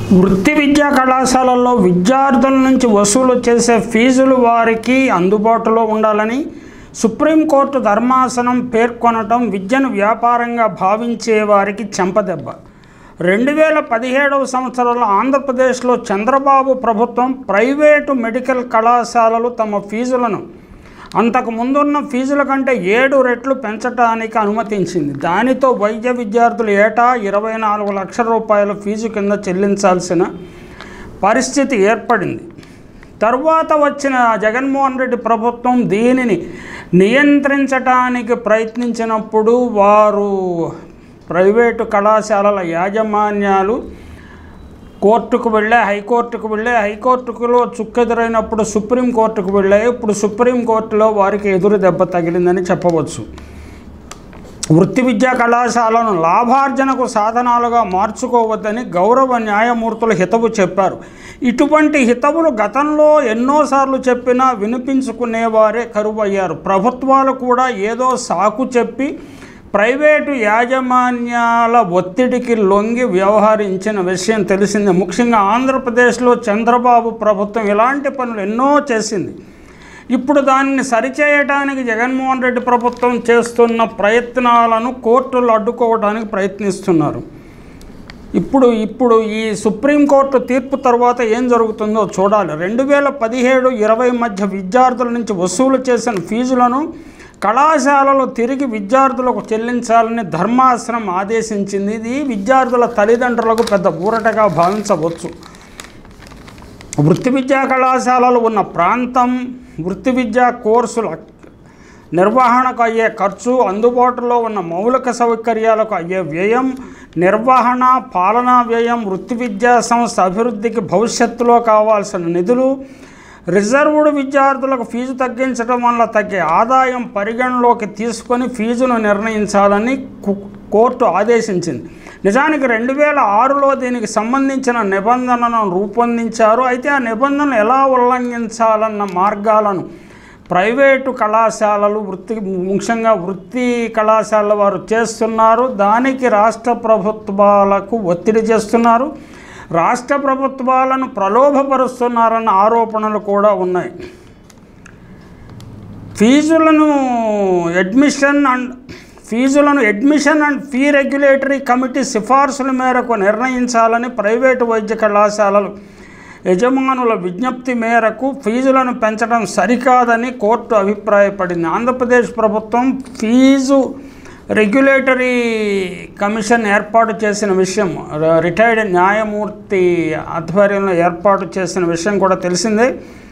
వృత్తి విద్యా కళాశాలల్లో విద్యార్థుల నుంచి వసూలు చేసే ఫీజులు వారికి అందుబాటులో ఉండాలని సుప్రీంకోర్టు ధర్మాసనం పేర్కొనటం విద్యను వ్యాపారంగా భావించే వారికి చెంపదెబ్బ రెండు వేల పదిహేడవ సంవత్సరంలో ఆంధ్రప్రదేశ్లో చంద్రబాబు ప్రభుత్వం ప్రైవేటు మెడికల్ కళాశాలలు తమ ఫీజులను అంతకు ముందున్న ఫీజుల కంటే ఏడు రెట్లు పెంచడానికి అనుమతించింది దానితో వైద్య విద్యార్థులు ఏటా ఇరవై నాలుగు లక్షల రూపాయల ఫీజు కింద చెల్లించాల్సిన పరిస్థితి ఏర్పడింది తరువాత వచ్చిన జగన్మోహన్ రెడ్డి ప్రభుత్వం దీనిని నియంత్రించటానికి ప్రయత్నించినప్పుడు వారు ప్రైవేటు కళాశాలల యాజమాన్యాలు కోర్టుకు వెళ్ళే హైకోర్టుకు వెళ్ళే హైకోర్టుకులో చుక్కెదురైనప్పుడు సుప్రీంకోర్టుకు వెళ్ళాయి ఇప్పుడు సుప్రీంకోర్టులో వారికి ఎదురు దెబ్బ తగిలిందని చెప్పవచ్చు వృత్తి విద్యా కళాశాలను లాభార్జనకు సాధనాలుగా మార్చుకోవద్దని గౌరవ న్యాయమూర్తులు హితవు చెప్పారు ఇటువంటి హితవులు గతంలో ఎన్నోసార్లు చెప్పినా వినిపించుకునేవారే కరువయ్యారు ప్రభుత్వాలు కూడా ఏదో సాకు చెప్పి ప్రైవేటు యాజమాన్యాల ఒత్తిడికి లొంగి వ్యవహరించిన విషయం తెలిసింది ముఖ్యంగా ఆంధ్రప్రదేశ్లో చంద్రబాబు ప్రభుత్వం ఇలాంటి పనులు ఎన్నో చేసింది ఇప్పుడు దానిని సరిచేయడానికి జగన్మోహన్ రెడ్డి ప్రభుత్వం చేస్తున్న ప్రయత్నాలను కోర్టులు అడ్డుకోవడానికి ప్రయత్నిస్తున్నారు ఇప్పుడు ఇప్పుడు ఈ సుప్రీంకోర్టు తీర్పు తర్వాత ఏం జరుగుతుందో చూడాలి రెండు వేల పదిహేడు ఇరవై మధ్య విద్యార్థుల నుంచి వసూలు చేసిన ఫీజులను కళాశాలలు తిరిగి విద్యార్థులకు చెల్లించాలని ధర్మాసనం ఆదేశించింది ఇది విద్యార్థుల తల్లిదండ్రులకు పెద్ద ఊరటగా భావించవచ్చు వృత్తి విద్యా కళాశాలలు ఉన్న ప్రాంతం వృత్తి విద్యా కోర్సుల నిర్వహణకు అయ్యే ఖర్చు అందుబాటులో ఉన్న మౌలిక సౌకర్యాలకు అయ్యే వ్యయం నిర్వహణ పాలనా వ్యయం వృత్తి విద్యా సంస్థ అభివృద్ధికి భవిష్యత్తులో కావాల్సిన నిధులు రిజర్వ్డ్ విద్యార్థులకు ఫీజు తగ్గించడం వల్ల తగ్గే ఆదాయం పరిగణలోకి తీసుకొని ఫీజును నిర్ణయించాలని కు- కోర్టు ఆదేశించింది నిజానికి రెండు వేల ఆరులో దీనికి సంబంధించిన నిబంధనలను రూపొందించారు అయితే ఆ నిబంధనలు ఎలా ఉల్లంఘించాలన్న మార్గాలను ప్రైవేటు కళాశాలలు వృత్తి ముఖ్యంగా వృత్తి కళాశాలల వారు చేస్తున్నారు దానికి రాష్ట్ర ప్రభుత్వాలకు ఒత్తిడి చేస్తున్నారు రాష్ట్ర ప్రభుత్వాలను ప్రలోభపరుస్తున్నారన్న ఆరోపణలు కూడా ఉన్నాయి ఫీజులను అడ్మిషన్ అండ్ ఫీజులను admission and fee regulatory committee సిఫార్సుల మేరకు నిర్ణయించాలని ప్రైవేటు వైద్య కళాశాలలు యజమానుల విజ్ఞప్తి మేరకు ఫీజులను పెంచడం సరికాదని కోర్టు అభిప్రాయపడింది ఆంధ్రప్రదేశ్ ప్రభుత్వం ఫీజు రెగ్యులేటరీ కమిషన్ ఏర్పాటు చేసిన విషయం ర- రిటైర్డ్ న్యాయమూర్తి ఆధ్వర్యంలో ఏర్పాటు చేసిన విషయం కూడా తెలిసిందే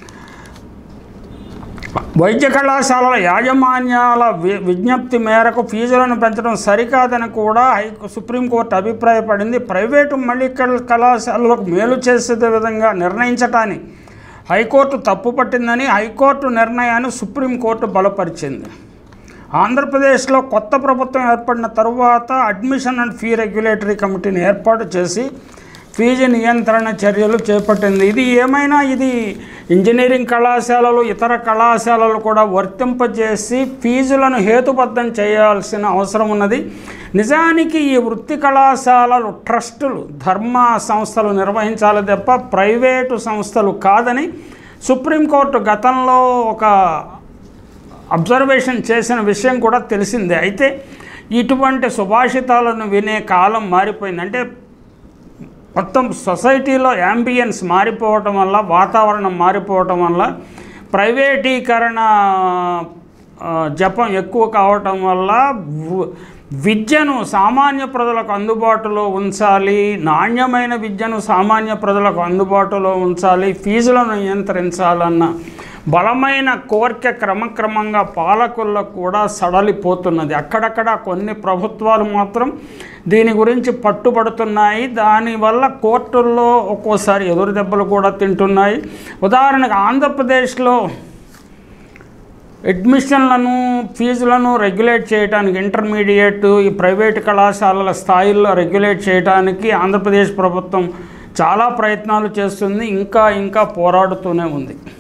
వైద్య కళాశాలల యాజమాన్యాల వి- విజ్ఞప్తి మేరకు ఫీజులను పెంచడం సరికాదని కూడా హై సుప్రీంకోర్టు అభిప్రాయపడింది ప్రైవేటు మెడికల్ కళాశాలలకు మేలు చేసే విధంగా నిర్ణయించటాన్ని హైకోర్టు తప్పుపట్టిందని హైకోర్టు నిర్ణయాన్ని సుప్రీంకోర్టు బలపరిచింది ఆంధ్రప్రదేశ్లో కొత్త ప్రభుత్వం ఏర్పడిన తరువాత అడ్మిషన్ అండ్ ఫీ రెగ్యులేటరీ కమిటీని ఏర్పాటు చేసి ఫీజు నియంత్రణ చర్యలు చేపట్టింది ఇది ఏమైనా ఇది ఇంజనీరింగ్ కళాశాలలు ఇతర కళాశాలలు కూడా వర్తింపజేసి ఫీజులను హేతుబద్ధం చేయాల్సిన అవసరం ఉన్నది నిజానికి ఈ వృత్తి కళాశాలలు ట్రస్టులు ధర్మ సంస్థలు నిర్వహించాలి తప్ప ప్రైవేటు సంస్థలు కాదని సుప్రీంకోర్టు గతంలో ఒక అబ్జర్వేషన్ చేసిన విషయం కూడా తెలిసిందే అయితే ఇటువంటి సుభాషితాలను వినే కాలం మారిపోయింది అంటే మొత్తం సొసైటీలో యాంబియన్స్ మారిపోవటం వల్ల వాతావరణం మారిపోవటం వల్ల ప్రైవేటీకరణ ఆ, జపం ఎక్కువ కావటం వల్ల వ్- విద్యను సామాన్య ప్రజలకు అందుబాటులో ఉంచాలి నాణ్యమైన విద్యను సామాన్య ప్రజలకు అందుబాటులో ఉంచాలి ఫీజులను నియంత్రించాలన్న బలమైన కోరిక క్రమక్రమంగా పాలకుల్లో కూడా సడలిపోతున్నది అక్కడక్కడ కొన్ని ప్రభుత్వాలు మాత్రం దీని గురించి పట్టుబడుతున్నాయి దానివల్ల కోర్టుల్లో ఒక్కోసారి ఎదురు దెబ్బలు కూడా తింటున్నాయి ఉదాహరణకు ఆంధ్రప్రదేశ్లో అడ్మిషన్లను ఫీజులను రెగ్యులేట్ చేయడానికి ఇంటర్మీడియట్ ఈ ప్రైవేట్ కళాశాలల స్థాయిల్లో రెగ్యులేట్ చేయడానికి ఆంధ్రప్రదేశ్ ప్రభుత్వం చాలా ప్రయత్నాలు చేస్తుంది ఇంకా ఇంకా పోరాడుతూనే ఉంది